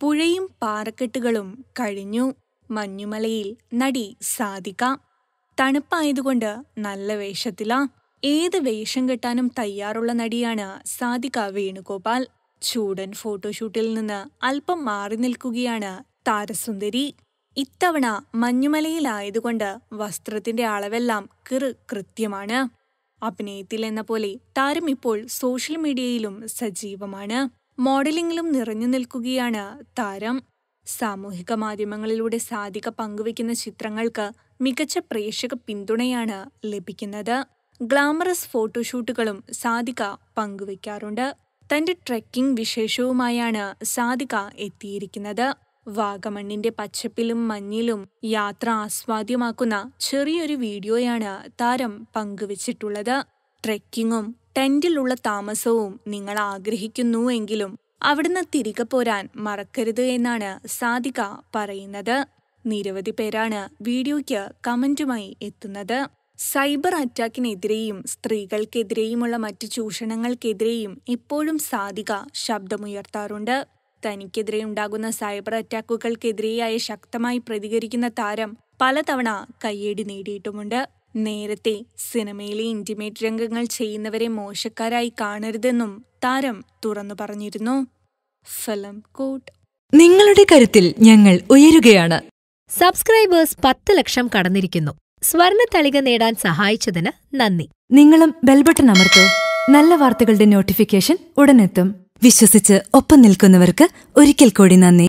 പുഴയും പാറക്കെട്ടുകളും കഴിഞ്ഞു മഞ്ഞുമലയിൽ നടി സാധിക തണുപ്പായതുകൊണ്ട് നല്ല വേഷത്തിലാ ഏത് വേഷം കെട്ടാനും തയ്യാറുള്ള നടിയാണ് സാധിക വേണുഗോപാൽ ചൂടൻ ഫോട്ടോഷൂട്ടിൽ നിന്ന് അല്പം മാറി നിൽക്കുകയാണ് താരസുന്ദരി ഇത്തവണ മഞ്ഞുമലയിലായതുകൊണ്ട് വസ്ത്രത്തിന്റെ അളവെല്ലാം കിറ് കൃത്യമാണ് അഭിനയത്തിൽ എന്ന പോലെ താരം ഇപ്പോൾ സോഷ്യൽ മീഡിയയിലും സജീവമാണ് മോഡലിംഗിലും നിറഞ്ഞു നിൽക്കുകയാണ് താരം സാമൂഹിക മാധ്യമങ്ങളിലൂടെ സാധിക പങ്കുവയ്ക്കുന്ന ചിത്രങ്ങൾക്ക് മികച്ച പ്രേക്ഷക പിന്തുണയാണ് ലഭിക്കുന്നത് ഗ്ലാമറസ് ഫോട്ടോഷൂട്ടുകളും സാധിക പങ്കുവയ്ക്കാറുണ്ട് തന്റെ ട്രെക്കിംഗ് വിശേഷവുമായാണ് സാധിക എത്തിയിരിക്കുന്നത് വാഗമണ്ണിന്റെ പച്ചപ്പിലും മഞ്ഞിലും യാത്ര ആസ്വാദ്യമാക്കുന്ന ചെറിയൊരു വീഡിയോയാണ് താരം പങ്കുവച്ചിട്ടുള്ളത് ട്രെക്കിങ്ങും ടെന്റിലുള്ള താമസവും നിങ്ങൾ ആഗ്രഹിക്കുന്നുവെങ്കിലും അവിടുന്ന് തിരികെ പോരാൻ മറക്കരുത് എന്നാണ് സാധിക പറയുന്നത് നിരവധി പേരാണ് വീഡിയോയ്ക്ക് കമന്റുമായി എത്തുന്നത് സൈബർ അറ്റാക്കിനെതിരെയും സ്ത്രീകൾക്കെതിരെയുമുള്ള മറ്റു ചൂഷണങ്ങൾക്കെതിരെയും എപ്പോഴും സാധിക ശബ്ദമുയർത്താറുണ്ട് തനിക്കെതിരെ ഉണ്ടാകുന്ന സൈബർ അറ്റാക്കുകൾക്കെതിരെയായ ശക്തമായി പ്രതികരിക്കുന്ന താരം പലതവണ കയ്യടി നേടിയിട്ടുമുണ്ട് നേരത്തെ സിനിമയിലെ ഇന്റിമേറ്റ് രംഗങ്ങൾ ചെയ്യുന്നവരെ മോശക്കാരായി കാണരുതെന്നും താരം തുറന്നു പറഞ്ഞിരുന്നു ഫിലിം കോട്ട് നിങ്ങളുടെ കരുത്തിൽ ഞങ്ങൾ ഉയരുകയാണ് സബ്സ്ക്രൈബേഴ്സ് പത്ത് ലക്ഷം കടന്നിരിക്കുന്നു സ്വർണ തളിക നേടാൻ സഹായിച്ചതിന് നന്ദി നിങ്ങളും ബെൽബട്ടൺ അമർത്തോ നല്ല വാർത്തകളുടെ നോട്ടിഫിക്കേഷൻ ഉടനെത്തും വിശ്വസിച്ച് ഒപ്പം നിൽക്കുന്നവർക്ക് ഒരിക്കൽ കൂടി നന്ദി